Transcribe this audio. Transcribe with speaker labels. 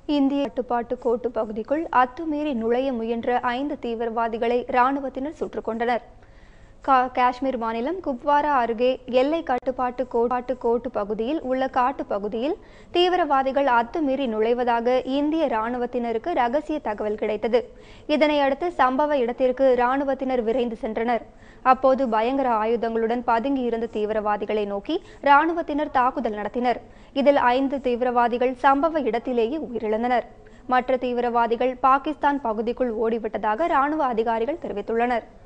Speaker 1: இந்திய கட்டுப்பாட்டு கோட்டு பகுதிக்குள் அத்துமீறி நுழைய முயன்ற ஐந்து தீவிரவாதிகளை ராணுவத்தினர் சுட்டுக் கொண்டனர் கா- காஷ்மீர் மாநிலம் குப்வாரா அருகே எல்லை கட்டுப்பாட்டு கோட்டு கோட்டு பகுதியில் உள்ள காட்டு பகுதியில் தீவிரவாதிகள் அத்துமீறி நுழைவதாக இந்திய ராணுவத்தினருக்கு ரகசிய தகவல் கிடைத்தது இதனை அடுத்து சம்பவ இடத்திற்கு ராணுவத்தினர் விரைந்து சென்றனர் அப்போது பயங்கர ஆயுதங்களுடன் பதுங்கி இருந்த தீவிரவாதிகளை நோக்கி ராணுவத்தினர் தாக்குதல் நடத்தினர் இதில் ஐந்து தீவிரவாதிகள் சம்பவ இடத்திலேயே உயிரிழந்தனர் மற்ற தீவிரவாதிகள் பாகிஸ்தான் பகுதிக்குள் ஓடிவிட்டதாக ராணுவ அதிகாரிகள் தெரிவித்துள்ளனர்